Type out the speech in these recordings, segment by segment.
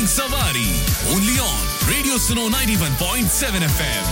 Savari. Only on Radio Suno 91.7 FM.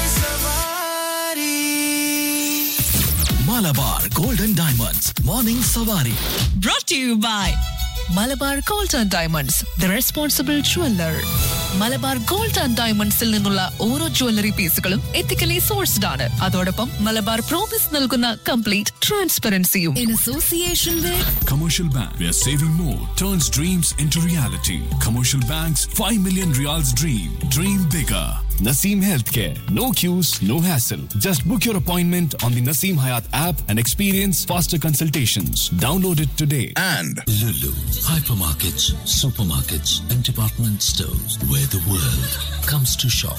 Malabar Golden Diamonds. Morning Savari. brought to you by Malabar Gold and Diamonds the responsible jeweller Malabar Gold and ഡയമണ്ട്സിൽ നിന്നുള്ള ഓരോ jewellery പീസുകളും ethically sourced ആണ് അതോടൊപ്പം Malabar promise നൽകുന്ന complete ട്രാൻസ്പെറൻസിയും in association with Commercial Bank, where saving more turns dreams into reality. Commercial Bank's 5 million reals dream. Dream bigger. Naseem Healthcare. No queues, no hassle. Just book your appointment on the Naseem Hayat app and experience faster consultations. Download it today. and Lulu, hypermarkets, supermarkets, and department stores where the world comes to shop.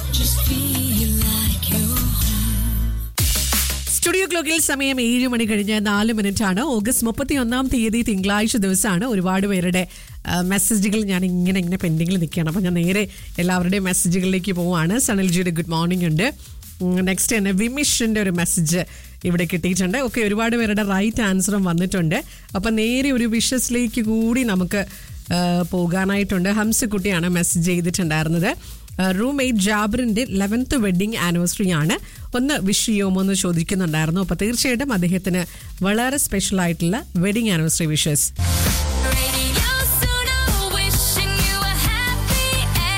Studio ക്ലോക്കിൽ സമയം ഏഴ് മണി കഴിഞ്ഞ് നാല് minute ആണ് August മുപ്പത്തി ഒന്നാം തീയതി തിങ്കളാഴ്ച ദിവസമാണ് ഒരുപാട് പേരുടെ ആ, മെസ്സേജുകൾ ഞാൻ ഇങ്ങനെ ഇങ്ങനെ പെൻഡിങ്ങിൽ നിൽക്കുകയാണ് അപ്പം ഞാൻ നേരെ എല്ലാവരുടെയും മെസ്സേജുകളിലേക്ക് പോവാണ് സണൽജിയുടെ ഗുഡ് മോർണിംഗ് ഉണ്ട് നെക്സ്റ്റ് തന്നെ വിമിഷിൻ്റെ ഒരു മെസ്സേജ് ഇവിടെ കിട്ടിയിട്ടുണ്ട് ഓക്കെ ഒരുപാട് പേരുടെ റൈറ്റ് ആൻസറും വന്നിട്ടുണ്ട് അപ്പം നേരെ ഒരു വിഷസിലേക്ക് കൂടി നമുക്ക് ആ, പോകാനായിട്ടുണ്ട് ഹംസക്കുട്ടിയാണ് മെസ്സേജ് ചെയ്തിട്ടുണ്ടായിരുന്നത് റൂംമേറ്റ് ജാബറിന്റെ ലെവൻത്ത് വെഡിങ് ആനിവേഴ്സറി ആണ് ഒന്ന് വിഷ് ചെയ്യുമോ എന്ന് ചോദിക്കുന്നുണ്ടായിരുന്നു അപ്പോൾ തീർച്ചയായിട്ടും അദ്ദേഹത്തിന് വളരെ സ്പെഷ്യൽ ആയിട്ടുള്ള wedding anniversary wishes Radio Suno, wishing you a happy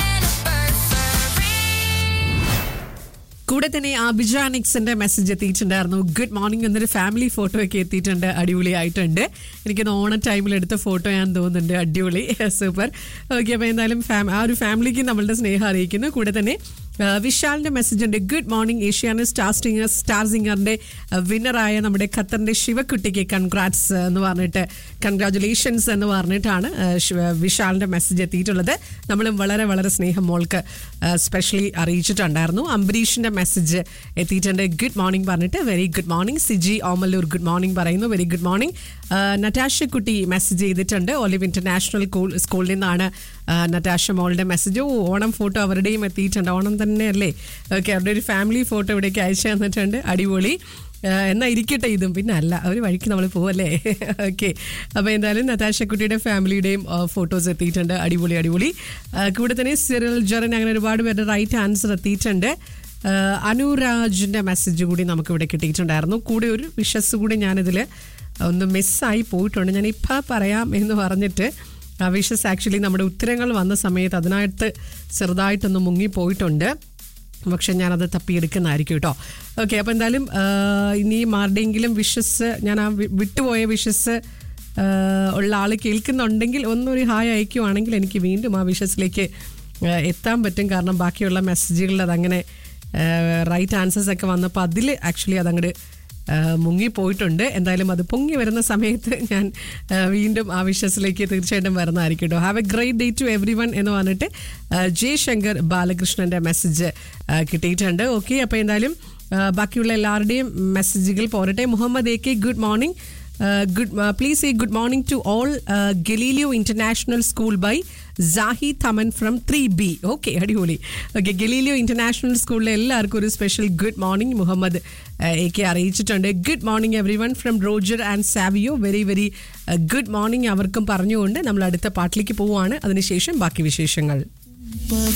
anniversary. കൂടെ തന്നെ അഭിജാനിക്സിന്റെ മെസ്സേജ് എത്തിയിട്ടുണ്ടായിരുന്നു ഗുഡ് മോർണിംഗ് എന്നൊരു ഫാമിലി ഫോട്ടോ ഒക്കെ എത്തിയിട്ടുണ്ട് അടിപൊളിയായിട്ടുണ്ട് എനിക്കൊന്ന് ഓണ ടൈമിൽ എടുത്ത ഫോട്ടോ ഞാൻ തോന്നുന്നുണ്ട് അടിപൊളി സൂപ്പർ ഓക്കെ അപ്പോൾ എന്തായാലും ഫാം ആ ഒരു ഫാമിലിക്ക് നമ്മളുടെ സ്നേഹം അറിയിക്കുന്നു കൂടെ തന്നെ ആ, വിശാലിന്റെ മെസ്സേജ് ഉണ്ട് good morning Asianet star singer star സിംഗറിന്റെ വിന്നറായ നമ്മുടെ ഖത്തറിന്റെ ശിവക്കുട്ടിക്ക് കൺഗ്രാറ്റ്സ് എന്ന് പറഞ്ഞിട്ട് കൺഗ്രാറ്റുലേഷൻസ് എന്ന് പറഞ്ഞിട്ടാണ് ആ, ശിവ- വിശാലിന്റെ മെസ്സേജ് എത്തിയിട്ടുള്ളത് നമ്മളും വളരെ വളരെ സ്നേഹം മോൾക്ക് സ്പെഷ്യലി അറിയിച്ചിട്ടുണ്ടായിരുന്നു അംബരീഷിന്റെ മെസ്സേജ് എത്തിയിട്ടുണ്ട് ഗുഡ് മോർണിംഗ് പറഞ്ഞിട്ട് very good morning Siji Omallur good morning പറയുന്നു വെരി ഗുഡ് മോർണിംഗ് നറ്റാഷ കുട്ടി മെസ്സേജ് ചെയ്തിട്ടുണ്ട് ഒലിവ് ഇന്റർനാഷണൽ സ്കൂളിൽ നിന്നാണ് ആ, നറ്റാഷ മോളുടെ മെസ്സേജ് ഓ ഓണം ഫോട്ടോ അവരുടെയും എത്തിയിട്ടുണ്ട് ഓണം തന്നെയല്ലേ ഓക്കെ അവരുടെ ഒരു ഫാമിലി ഫോട്ടോ ഇവിടേക്ക് അയച്ചു തന്നിട്ടുണ്ട് അടിപൊളി ആ, എന്നാ ഇരിക്കട്ടെ ഇതും പിന്നെ അല്ല ഒരു വഴിക്ക് നമ്മൾ പോവല്ലേ ഓക്കെ അപ്പോൾ എന്തായാലും നതാശക്കുട്ടിയുടെ ഫാമിലിയുടെയും ഫോട്ടോസ് എത്തിയിട്ടുണ്ട് അടിപൊളി അടിപൊളി ആ, കൂടെ തന്നെ സിറിൽ ജറൻ അങ്ങനെ ഒരുപാട് പേരുടെ റൈറ്റ് ആൻസർ എത്തിയിട്ടുണ്ട് ആ, അനുരാജിന്റെ മെസ്സേജ് കൂടി നമുക്ക് ഇവിടെ കിട്ടിയിട്ടുണ്ടായിരുന്നു കൂടെ ഒരു വിഷസ് കൂടി ഞാനിതിൽ ഒന്ന് മിസ്സായി പോയിട്ടുണ്ട് ഞാൻ ഇപ്പം പറയാം എന്ന് പറഞ്ഞിട്ട് ആ വിഷസ് ആക്ച്വലി നമ്മുടെ ഉത്തരങ്ങൾ വന്ന സമയത്ത് അതിനകത്ത് ചെറുതായിട്ടൊന്ന് മുങ്ങിപ്പോയിട്ടുണ്ട് പക്ഷെ ഞാനത് തപ്പിയെടുക്കുന്നതായിരിക്കും കേട്ടോ ഓക്കെ അപ്പോൾ എന്തായാലും ആ, ഇനി ആരുടെയെങ്കിലും വിഷസ് ഞാൻ ആ വി- വിട്ടുപോയ വിഷസ് ഉള്ള ആൾ കേൾക്കുന്നുണ്ടെങ്കിൽ ഒന്നൊരു ഹായ് അയക്കുവാണെങ്കിൽ എനിക്ക് വീണ്ടും ആ വിഷസിലേക്ക് ആ, എത്താൻ പറ്റും കാരണം ബാക്കിയുള്ള മെസ്സേജുകളിൽ അതങ്ങനെ റൈറ്റ് ആൻസേഴ്സ് ഒക്കെ വന്നപ്പോൾ അതിൽ ആക്ച്വലി അതങ്ങോട്ട് മുങ്ങിപ്പോയിട്ടുണ്ട് എന്തായാലും അത് പൊങ്ങി വരുന്ന സമയത്ത് ഞാൻ ആ, വീണ്ടും ആ വിഷസിലേക്ക് തീർച്ചയായിട്ടും വരുന്നതായിരിക്കും കേട്ടോ have a great day to everyone എന്ന് പറഞ്ഞിട്ട് ആ, ജയശങ്കർ ബാലകൃഷ്ണന്റെ മെസ്സേജ് കിട്ടിയിട്ടുണ്ട് ഓക്കെ അപ്പോൾ എന്തായാലും ആ, ബാക്കിയുള്ള എല്ലാവരുടെയും മെസ്സേജുകൾ പോരട്ടെ Muhammad A K good morning good please say good morning to all Galileo International School by Sahi Thaman from three B okay അടിപൊളി ഓക്കെ ഗലീലിയോ ഇന്റർനാഷണൽ സ്കൂളിലെ എല്ലാവർക്കും ഒരു special good morning Muhammad A K അറിയിച്ചിട്ടുണ്ട് good morning everyone from Roger and Savio very very good morning അവർക്കും പറഞ്ഞുകൊണ്ട് നമ്മൾ അടുത്ത പാട്ടിലേക്ക് പോവുകയാണ് അതിനുശേഷം ബാക്കി വിശേഷങ്ങൾ